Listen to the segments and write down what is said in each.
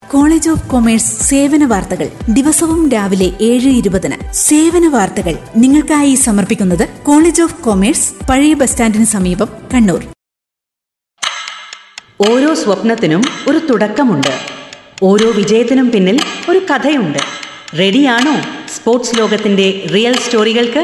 college of commerce സേവന വാർത്തകൾ ദിവസവും രാവിലെ ഏഴ് ഇരുപതിന് സേവന വാർത്തകൾ നിങ്ങൾക്കായി സമർപ്പിക്കുന്നത് കോളേജ് ഓഫ് കൊമേഴ്സ് പഴയ ബസ് സ്റ്റാൻഡിന് സമീപം കണ്ണൂർ ഓരോ സ്വപ്നത്തിനും ഒരു തുടക്കമുണ്ട് ഓരോ വിജയത്തിനും പിന്നിൽ ഒരു കഥയുണ്ട് റെഡിയാണോ സ്പോർട്സ് ലോകത്തിന്റെ റിയൽ സ്റ്റോറികൾക്ക്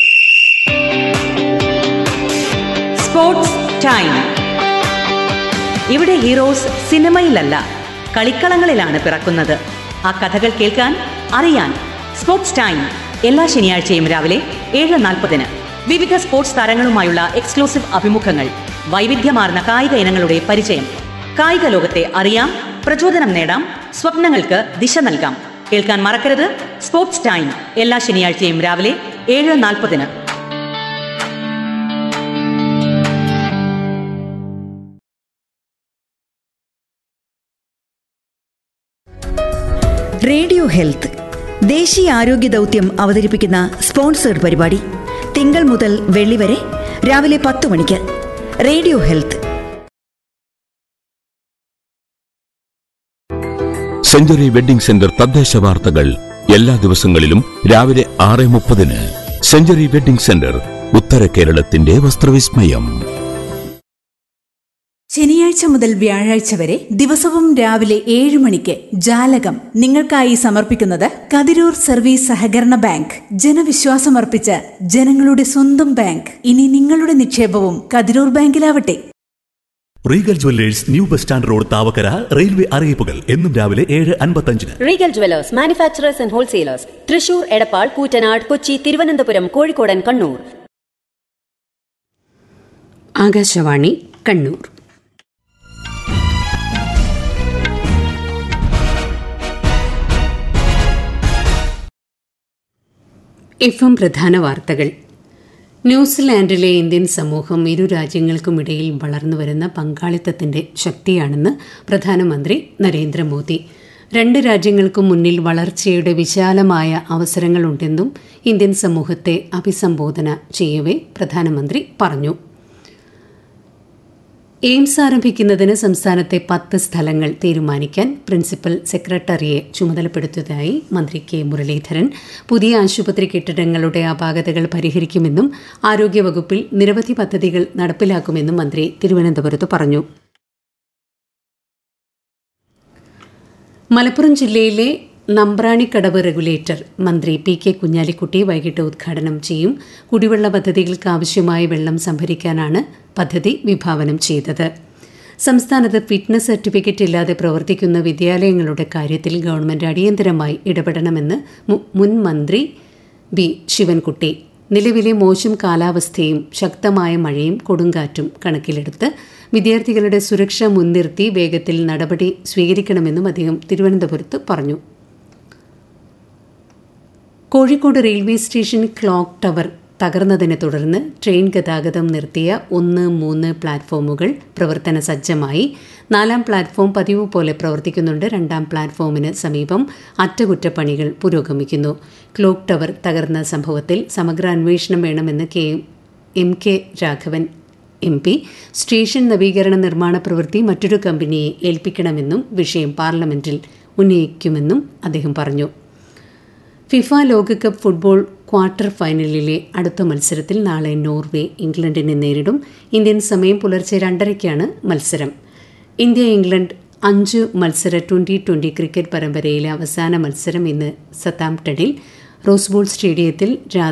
സ്പോർട്സ് ടൈം ഇവിടെ ഹീറോസ് സിനിമയിലല്ല കളിക്കളങ്ങളിലാണ് പിറക്കുന്നത് ആ കഥകൾ കേൾക്കാൻ അറിയാൻ സ്പോർട്സ് ടൈം എല്ലാ ശനിയാഴ്ചയും രാവിലെ ഏഴ് നാൽപ്പതിന് വിവിധ സ്പോർട്സ് താരങ്ങളുമായുള്ള എക്സ്ക്ലൂസീവ് അഭിമുഖങ്ങൾ വൈവിധ്യമാർന്ന കായിക ഇനങ്ങളുടെ പരിചയം കായിക ലോകത്തെ അറിയാം പ്രചോദനം നേടാം സ്വപ്നങ്ങൾക്ക് ദിശ നൽകാം കേൾക്കാൻ മറക്കരുത് സ്പോർട്സ് ടൈം എല്ലാ ശനിയാഴ്ചയും രാവിലെ ഏഴ് നാൽപ്പതിന് റേഡിയോ ഹെൽത്ത് ദേശീയ ആരോഗ്യ ദൗത്യം അവതരിപ്പിക്കുന്ന സ്പോൺസേഡ് പരിപാടി തിങ്കൾ മുതൽ വെള്ളി വരെ രാവിലെ പത്ത് മണിക്ക് radio health century wedding centre തദ്ദേശ വാർത്തകൾ എല്ലാ ദിവസങ്ങളിലും രാവിലെ ആറ് മുപ്പതിന് സെഞ്ചുറി വെഡിംഗ് സെന്റർ ഉത്തര കേരളത്തിന്റെ വസ്ത്രവിസ്മയം ശനിയാഴ്ച മുതൽ വ്യാഴാഴ്ച വരെ ദിവസവും രാവിലെ ഏഴ് മണിക്ക് ജാലകം നിങ്ങൾക്കായി സമർപ്പിക്കുന്നത് കതിരൂർ സർവീസ് സഹകരണ ബാങ്ക് ജനവിശ്വാസമർപ്പിച്ച ജനങ്ങളുടെ സ്വന്തം ബാങ്ക് ഇനി നിങ്ങളുടെ നിക്ഷേപവും കതിരൂർ ബാങ്കിലാവട്ടെ Regal jewellers new bus stand road Thavakkara railway അറിയിപ്പുകൾ എന്നും രാവിലെ ഏഴ് അൻപത്തഞ്ചിന് Regal jewellers manufacturers and wholesalers Thrissur Edappal Koottanad Kochi Thiruvananthapuram കോഴിക്കോടൻ കണ്ണൂർ ആകാശവാണി കണ്ണൂർ എഫ് എം പ്രധാന വാർത്തകൾ ന്യൂസിലാൻഡിലെ ഇന്ത്യൻ സമൂഹം ഇരു രാജ്യങ്ങൾക്കുമിടയിൽ വളർന്നുവരുന്ന പങ്കാളിത്തത്തിന്റെ ശക്തിയാണെന്ന് പ്രധാനമന്ത്രി നരേന്ദ്രമോദി രണ്ട് രാജ്യങ്ങൾക്കും മുന്നിൽ വളർച്ചയുടെ വിശാലമായ അവസരങ്ങളുണ്ടെന്നും ഇന്ത്യൻ സമൂഹത്തെ അഭിസംബോധന ചെയ്യവേ പ്രധാനമന്ത്രി പറഞ്ഞു എയിംസ് ആരംഭിക്കുന്നതിന് സംസ്ഥാനത്തെ പത്ത് സ്ഥലങ്ങൾ തീരുമാനിക്കാൻ പ്രിൻസിപ്പൽ സെക്രട്ടറിയെ ചുമതലപ്പെടുത്തിയതായി മന്ത്രി കെ മുരളീധരൻ പുതിയ ആശുപത്രി കെട്ടിടങ്ങളുടെ അപാകതകൾ പരിഹരിക്കുമെന്നും ആരോഗ്യവകുപ്പിൽ നിരവധി പദ്ധതികൾ നടപ്പിലാക്കുമെന്നും മന്ത്രി തിരുവനന്തപുരത്ത് പറഞ്ഞു മലപ്പുറം ജില്ലയിലെ നമ്പ്രാണിക്കടവ് റെഗുലേറ്റർ മന്ത്രി പി കെ കുഞ്ഞാലിക്കുട്ടി വൈകിട്ട് ഉദ്ഘാടനം ചെയ്യും കുടിവെള്ള പദ്ധതികൾക്ക് ആവശ്യമായ വെള്ളം സംഭരിക്കാനാണ് പദ്ധതി വിഭാവനം ചെയ്തത് സംസ്ഥാനത്ത് ഫിറ്റ്നസ് സർട്ടിഫിക്കറ്റ് ഇല്ലാതെ പ്രവർത്തിക്കുന്ന വിദ്യാലയങ്ങളുടെ കാര്യത്തിൽ ഗവൺമെന്റ് അടിയന്തരമായി ഇടപെടണമെന്ന് മുൻ മന്ത്രി ബി ശിവൻകുട്ടി നിലവിലെ മോശം കാലാവസ്ഥയും ശക്തമായ മഴയും കൊടുങ്കാറ്റും കണക്കിലെടുത്ത് വിദ്യാർത്ഥികളുടെ സുരക്ഷ മുൻനിർത്തി വേഗത്തിൽ നടപടി സ്വീകരിക്കണമെന്നും അദ്ദേഹം തിരുവനന്തപുരത്ത് പറഞ്ഞു Kozhikode railway station clock tower തകർന്നതിനെ തുടർന്ന് ട്രെയിൻ ഗതാഗതം നിർത്തിയ ഒന്ന് മൂന്ന് പ്ലാറ്റ്ഫോമുകൾ പ്രവർത്തന സജ്ജമായി നാലാം പ്ലാറ്റ്ഫോം പതിവ് പോലെ പ്രവർത്തിക്കുന്നുണ്ട് രണ്ടാം പ്ലാറ്റ്ഫോമിന് സമീപം അറ്റകുറ്റപ്പണികൾ പുരോഗമിക്കുന്നു ക്ലോക്ക് ടവർ തകർന്ന സംഭവത്തിൽ സമഗ്ര അന്വേഷണം വേണമെന്ന് K M K Raghavan M P station നവീകരണ നിർമ്മാണ പ്രവൃത്തി മറ്റൊരു കമ്പനിയെ ഏൽപ്പിക്കണമെന്നും വിഷയം പാർലമെന്റിൽ ഉന്നയിക്കുമെന്നും അദ്ദേഹം പറഞ്ഞു ഫിഫ ലോകകപ്പ് ഫുട്ബോൾ ക്വാർട്ടർ ഫൈനലിലെ അടുത്ത മത്സരത്തിൽ നാളെ നോർവേ ഇംഗ്ലണ്ടിനെ നേരിടും ഇന്ത്യൻ സമയം പുലർച്ചെ രണ്ടരയ്ക്കാണ് മത്സരം ഇന്ത്യ ഇംഗ്ലണ്ട് അഞ്ച് മത്സര ട്വന്റി ട്വന്റി ക്രിക്കറ്റ് പരമ്പരയിലെ അവസാന മത്സരം ഇന്ന് സത്താംപ്ടണിൽ റോസ്ബോൾ സ്റ്റേഡിയത്തിൽ